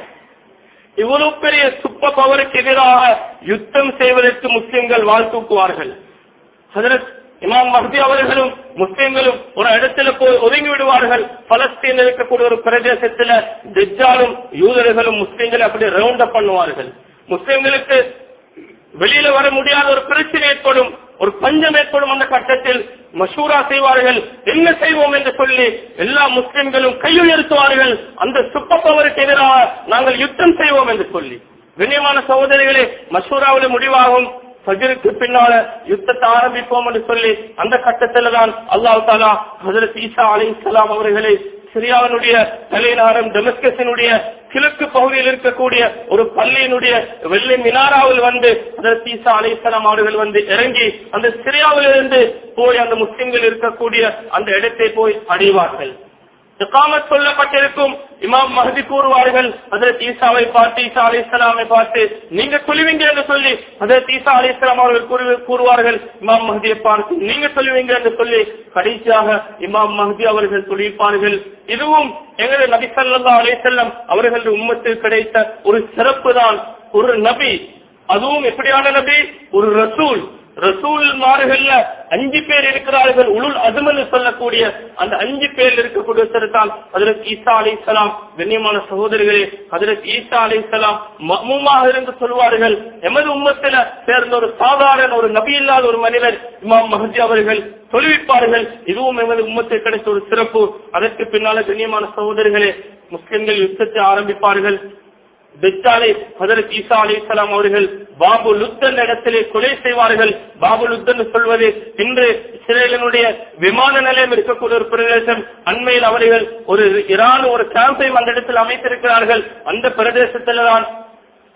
இவ்வளவு பெரிய சுப்ப பவருக்கு எதிராக யுத்தம் செய்வதற்கு முஸ்லிம்கள் வாழ் தூக்குவார்கள் ஹஜரத் இமாம் மஹதி அவர்களும் முஸ்லிம்களும் ஒரு இடத்துல போய் ஒதுங்கி விடுவார்கள் பலஸ்தீனில் இருக்கக்கூடிய ஒரு பிரதேசத்துல திஜாலும் யூதர்களும் முஸ்லிம்களை அப்படி ரவுண்ட் அப் பண்ணுவார்கள் முஸ்லிம்களுக்கு வெளியில வர முடியாத ஒரு பிரச்சனை ஏற்படும் ஒரு பஞ்சம் ஏற்படும் அந்த கட்டத்தில் மஷூரா செய்வார்கள் என்ன செய்வோம் என்று சொல்லி எல்லா முஸ்லிம்களும் கையுயர்த்துவார்கள் அந்த சுப்பப்பவருக்கு எதிராக நாங்கள் யுத்தம் செய்வோம் என்று சொல்லி கண்ணியமான சகோதரிகளே மஷூராவில் முடிவாகும் ஃபஜ்ருக்கு பின்னால யுத்தத்தை ஆரம்பிப்போம் என்று சொல்லி அந்த கட்டத்தில் தான் அல்லாஹ் தாலா ஹஜரத் ஈசா அலைஹிஸ்ஸலாம் அவர்களை சிரியாவினுடைய தலைநகரம் டெமஸ்கஸினுடைய கிழக்கு பகுதியில் இருக்கக்கூடிய ஒரு பள்ளியினுடைய வெள்ளை மினாராவில் வந்து ஹஜரத் ஈசா அலைஹிஸ்ஸலாம் அவர்கள் வந்து இறங்கி அந்த சிரியாவிலிருந்து போய் அந்த முஸ்லிம்கள் இருக்கக்கூடிய அந்த இடத்தை போய் அடைவார்கள் இக்காமத் சொல்லப்பட்டிருக்கும் இமாம் மஹதி கூறுவார்கள் ஹஜரத் ஈசாவை பார்த்து ஈசா அலி இஸ்லாமை பார்த்து நீங்க சொல்லுவீங்க என்று சொல்லி ஹஜரத் ஈசா அலி இஸ்லாம் அவர்கள் கூறு- கூறுவார்கள் இமாம் மஹதியை பார்த்து நீங்க சொல்லுவீங்க என்று சொல்லி கடைசியாக இமாம் மஹதி அவர்கள் சொல்லியிருப்பார்கள் இதுவும் எங்களுடைய நபி ஸல்லல்லாஹு அலைஹி வஸல்லம் அவர்களுடைய உம்மத்துக்கு கிடைத்த ஒரு சிறப்பு தான் ஒரு நபி அதுவும் எப்படியான நபி ஒரு ரசூல் ரசூல் மாறுகள்ல அஞ்சு பேர் இருக்கிறார்கள் உளுல் அதுமன்னு சொல்லக்கூடிய அந்த அஞ்சு பேர் இருக்கக்கூடிய சிறுத்தான் ஹதரத் ஈசா அலை சலாம் கண்ணியமான சகோதரிகளே ஹதரத் ஈசா அலை சலாம் மமூமாக இருந்து சொல்வார்கள் எமது உம்மத்தில சேர்ந்த ஒரு சாதாரண ஒரு நபி இல்லாத ஒரு மனிதர் இமாம் மஹதி அவர்கள் தொழுவிப்பார்கள் இதுவும் எமது உம்மத்தில் கிடைத்த ஒரு சிறப்பு அதற்கு பின்னால கண்ணியமான சகோதரிகளே முஸ்லிம்கள் யுத்தத்தை ஆரம்பிப்பார்கள் பெச்சாலை ஹதரத் ஈசா அலிசலாம் அவர்கள் பாபு லுத்தன் இடத்திலே கொலை செய்வார்கள் பாபு லுத்தன் சொல்வது இன்று இஸ்ரேலினுடைய விமான நிலையம் இருக்கக்கூடிய ஒரு பிரதேசம் அண்மையில் அவர்கள் ஒரு இரான் ஒரு கேம்பை அந்த இடத்தில் அமைத்திருக்கிறார்கள் அந்த பிரதேசத்தில் தான்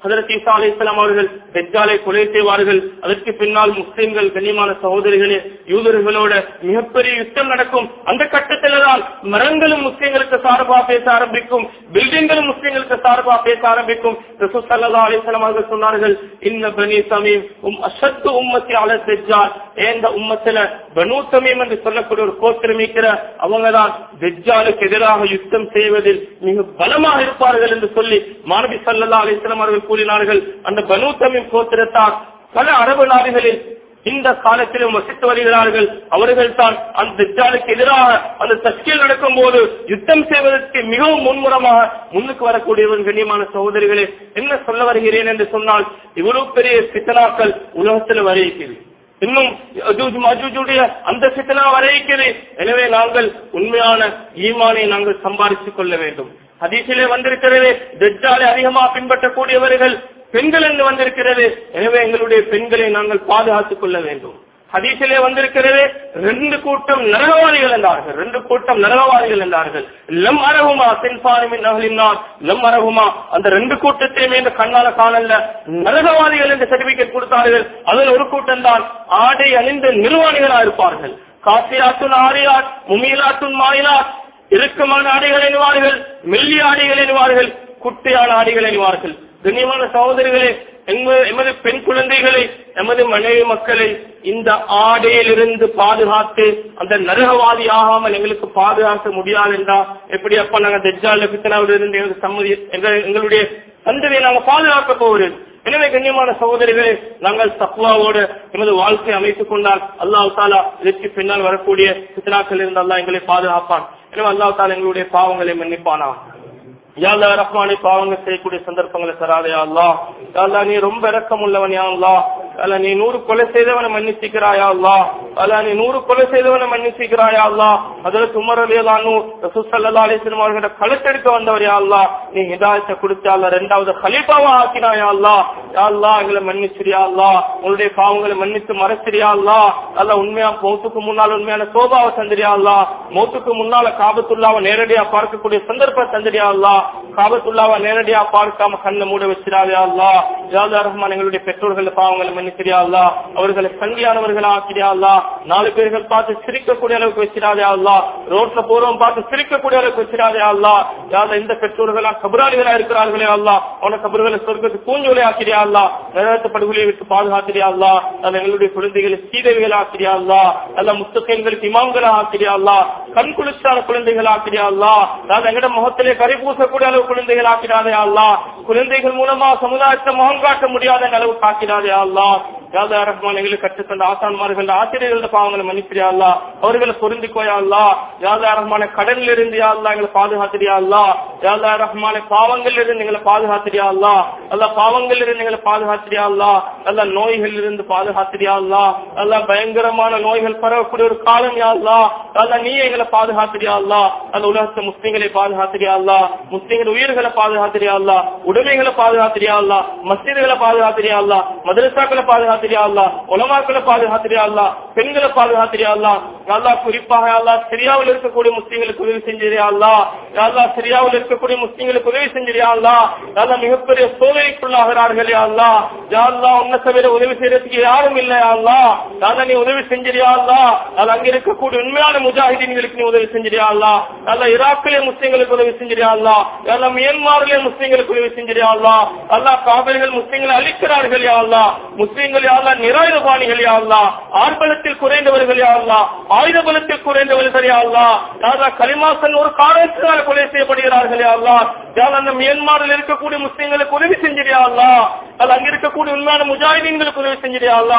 ஹதரத் ஈசா அலிஸ்லாம் அவர்கள் தெஜாலை கொலை செய்வார்கள் அதற்கு பின்னால் முஸ்லிம்கள் கண்ணியமான சகோதரிகளே யூதர்களோட மிகப்பெரிய யுத்தம் நடக்கும் அந்த கட்டத்தில் தான் மரங்களும் முஸ்லிம்களுக்கு சார்பா பேச ஆரம்பிக்கும் பில்டிங்களும் முஸ்லிம்களுக்கு சார்பா பேச ஆரம்பிக்கும் ரசூல் ஸல்லல்லாஹு அலைஹி வஸல்லம் அவர்கள் சொன்னார்கள் இன்ன பனி தமீம் உம் அஷத்து உம்மத்தி அல தெஜால் இந்த உம்மத்துல பனு தமீம் என்று சொல்லக்கூடிய ஒரு கோத்திரம் இருக்கிற அவங்க தான் தெஜாலுக்கு எதிராக யுத்தம் செய்வதில் மிக பலமாக இருப்பார்கள் என்று சொல்லி மாணவி சல்லல்லா அலிஸ்லாம் அவர்கள் கூறினார்கள் அந்த பனு தமீம் கோத்திரத்தார் பல அரபு நாடுகளில் இந்த காலத்திலும் வசித்து வருகிறார்கள் அவர்கள் தான் அந்த தெஜாலுக்கு எதிராக அந்த தஸ்கில் நடக்கும் போது யுத்தம் செய்வதற்கு மிகவும் முன்முறமாக முன்னுக்கு வரக்கூடியவர்கள் கண்ணியமான சகோதரிகளே என்ன சொல்ல வருகிறேன் என்று சொன்னால் இவ்வளவு பெரிய சித்தனாக்கள் உலகத்தில் வரைகிறது இன்னும் யஜூஜ் மஜூஜுடைய அந்த சித்தனா வரைக்கிறது எனவே நாங்கள் உண்மையான ஈமானை நாங்கள் சம்பாதித்துக் கொள்ள வேண்டும் ஹதீஸிலே வந்திருக்கிறது தெஜ்ஜாலை அதிகமாக பின்பற்றக்கூடியவர்கள் பெண்கள் என்று வந்திருக்கிறது எனவே எங்களுடைய பெண்களை நாங்கள் பாதுகாத்துக் கொள்ள வேண்டும் ஹதீஸிலே வந்திருக்கிறது ரெண்டு கூட்டம் நரகவாதிகள் என்றார்கள் ரெண்டு கூட்டம் நரகவாதிகள் என்றார்கள் லம் அரகுமா சென்பாரிமின் அகலினார் லம் அரகுமா அந்த ரெண்டு கூட்டத்தையுமே இந்த கண்ணால காணல நரகவாதிகள் என்று சர்டிபிகேட் கொடுத்தார்கள் அதில் ஒரு கூட்டம் தான் ஆடை அணிந்த நிர்வாணிகளா இருப்பார்கள் காசியாத்துன் ஆரியாத் முமீலாத்துன் மாயிலாத் இறுக்கமான ஆடைகள் எண்ணுவார்கள் மெல்லிய ஆடைகள் எண்ணுவார்கள் குட்டையான ஆடைகள் எண்ணுவார்கள் கண்ணியமான சகோதரிகளே எங்க- எமது பெண் குழந்தைகளை எமது மனைவி மக்களை இந்த ஆடையிலிருந்து பாதுகாத்து அந்த நரகவாதி ஆகாமல் எங்களுக்கு பாதுகாக்க முடியாது என்றா எப்படி அப்ப நாங்க தெஜ்ஜால பித்தனாவில் இருந்து எங்களுக்கு சம்மதி எங்க- எங்களுடைய சந்ததியை நாங்க பாதுகாக்க போகிறோம் எனவே கண்ணியமான சகோதரிகளே நாங்கள் தக்குவாவோடு எமது வாழ்க்கையை அமைத்துக் கொண்டால் அல்லாஹ் தாலா இதற்கு பின்னால் வரக்கூடிய சித்தனாக்கள் இருந்து அல்லாஹ் எங்களை பாதுகாப்பான் எனவே அல்லாஹ் தாலா எங்களுடைய பாவங்களை மன்னிப்பானா யாழ்லா ரஹ்மானி பாவங்கள் செய்யக்கூடிய சந்தர்ப்பங்களை தராதே அல்லா யாழ்லா நீ ரொம்ப இரக்கம் உள்ளவன் யா அல்லா அல்ல நீ நூறு கொலை செய்தவனை மன்னிச்சிக்கிறாயா அல்லா அல்ல நீ நூறு கொலை செய்தவனை மன்னிச்சிக்கிறாயா அல்லா அதற்கு உமர் அலியலானு ரசூசல்லா அலிஸ்லம் அவர்கிட்ட கழுத்தெடுக்க வந்தவர் யா அல்லா நீ ஹிதாயத்தை கொடுத்தால ரெண்டாவது ஹலீஃபாவா ஆக்கினாயா அல்லா யா அல்லா எங்களை மன்னிச்சிரியா அல்லா உங்களுடைய பாவங்களை மன்னித்து மறைச்சிரியா அல்லா அல்ல உண்மையா மௌத்துக்கு முன்னால் உண்மையான சோபாவை தந்திரியா அல்லா மௌத்துக்கு முன்னால காபத்துள்ளாவை நேரடியா பார்க்கக்கூடிய சந்தர்ப்பம் தந்திரியா அல்லா காபத்துள்ளாவை நேரடியா பார்க்காம கண்ணை மூட வச்சிடாதே அல்லா ஜாதா ரஹ்மான் எங்களுடைய பெற்றோர்கள் பாவங்களை மன்னிச்சிரியா அல்லா அவர்களை சங்கியானவர்களா ஆக்கிறியா அல்லா நாலு பேர்கள் பார்த்து சிரிக்கக்கூடிய அளவுக்கு வச்சிடாதே அல்லா ரோட்ல போறவன் பார்த்து சிரிக்கக்கூடிய அளவுக்கு வச்சிடாதே அல்லா யாத இந்த பெற்றோர்களா கபராளிகளா இருக்கிறார்களே அல்லா அவன கபர்களை சொர்க்கத்து பூஞ்சோலை ஆக்கிறியா அல்லா நரகத்து படுகொலையை விட்டு பாதுகாத்திரியா அல்லா அல்ல எங்களுடைய குழந்தைகளை சீதவிகளா ஆக்கிறியா அல்லா அல்ல முத்தகைங்களுக்கு இமாம்களா ஆக்கிறியா அல்லா கண் குளிர்ச்சான குழந்தைகள் ஆக்கிறியா அல்லா அதாவது எங்கட முகத்திலே கரை பூசக்கூடிய அளவு குழந்தைகள் ஆக்கிடாதே அல்லா குழந்தைகள் மூலமா சமுதாயத்தை முகம் காட்ட முடியாத அளவு காக்கிறாதே அல்லா யாதா ரஹ்மான் எங்களுக்கு கற்றுத்தந்த ஆசான்மார்கள் ஆசிரியர்கள பாவங்களை மன்னிப்பியா அல்லா அவர்களை பொருந்திக்கோயா அல்லா யாதா ரஹ்மான கடலில் இருந்து யா அல்லா எங்களை பாதுகாத்திரியா அல்லா யாதா ரஹ்மான பாவங்கள் இருந்து எங்களை பாதுகாத்திரியா அல்லா அல்லா பாவங்கள் இருந்து எங்களை பாதுகாத்திரியா அல்லா அல்லா நோய்கள் இருந்து பாதுகாத்திரியா அல்லா அல்லா பயங்கரமான நோய்கள் பரவக்கூடிய ஒரு காலம் யா அல்லா அல்லா நீ எங்களை பாதுகாத்திரியா அல்லா அல்ல உலகத்தை முஸ்லிம்களை பாதுகாத்திரியா அல்லா முஸ்லிம்கள் உயிர்களை பாதுகாத்திரியா அல்லா உடைமைகளை பாதுகாத்திரியா அல்லா மஸ்ஜிதுகளை பாதுகாத்திரியா அல்லா மதரசாக்களை பாதுகாத்திரியா அல்லா உலமாக்களை பாதுகாத்திரியா அல்லா பெண்களை பாதுகாத்திரியா அல்லா அல்லா குறிப்பாக அல்லா சிரியாவில் இருக்கக்கூடிய முஸ்லிம்களுக்கு உதவி செஞ்சிரியா அல்லா அல்லா சிரியாவில் இருக்கக்கூடிய முஸ்லிம்களுக்கு உதவி செஞ்சிரியா அல்லா அல்லா மிகப்பெரிய சோதனைக்குள்ளாகிறார்கள் யா அல்லா யா அல்லா உன்னை தவிர உதவி செய்யறதுக்கு யாரும் இல்லையா அல்லா அல்லா நீ உதவி செஞ்சிரியா அல்லா அல்ல அங்க இருக்கக்கூடிய உண்மையான முஜாஹிதீன்களுக்கு நீ உதவி செஞ்சிரியா அல்லா அல்ல ஈராக்கிலே முஸ்லிம்களுக்கு உதவி செஞ்சிரியா அல்லா அல்ல மியான்மரிலே முஸ்லிம்களுக்கு உதவி செஞ்சிரியா அல்லா அல்லா காவிரிகள் முஸ்லிம்களை அழிக்கிறார்கள் யா அல்லா முஸ்லிம்கள் யா அல்லா நிராயுதபாணிகள் யா அல்லா ஆர்பலத்தில் குறைந்தவர்கள் யா அல்லா ஆயுத பலத்தில் குறைந்தவர்கள் யா அல்லா யாரா கலிமாசன் ஒரு காரணத்தினால் கொலை செய்யப்படுகிறார்கள் யா அல்லா யார் அந்த மியான்மரில் இருக்கக்கூடிய முஸ்லிம்களுக்கு உதவி செஞ்சிரியா அல்லா அது அங்க இருக்கக்கூடிய உண்மையான முஜாஹிதீன்களுக்கு உதவி செஞ்சிரியா அல்லா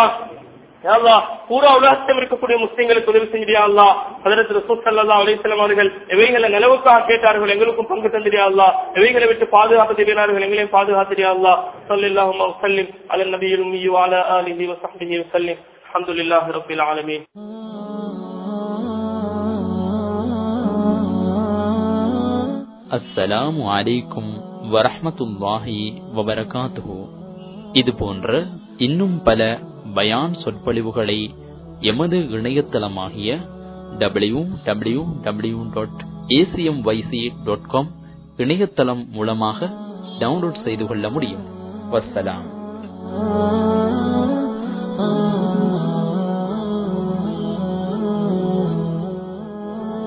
யா அல்லாஹ், பூரா உலகத்தில் இருக்கக்கூடிய முஸ்லிம்களுக்கு உதவி செஞ்சிரியா அல்லா ஹதரத் ரசூல் ஸல்லல்லாஹு அலைஹி வஸல்லம் அவர்கள் எவைகளை நிலவுக்காக கேட்டார்கள் எங்களுக்கும் பங்கு தந்திரியா அல்லா எவைகளை விட்டு பாதுகாப்பு தெரிகிறார்கள் எங்களையும் பாதுகாத்திரியா அல்லா ஸல்லல்லாஹு அலைஹி வஸல்லம் அலன் நபியில் உம்மி வ அலா ஆலிஹி வ ஸஹ்பிஹி வஸல்லம் அல்ஹம்துலில்லாஹி ரப்பில் ஆலமீன் அஸ்ஸலாமு அலைக்கும் வரஹ்மத்துல்லாஹி வபரகாத்துஹு இது போன்ற இன்னும் பல பயான் சொற்பொழிவுகளை எமது இணையதளமாகிய W W W dot A C M Y C dot com இணையதளம் மூலமாக டவுன்லோட் செய்து கொள்ள முடியும் வஸ்ஸலாம்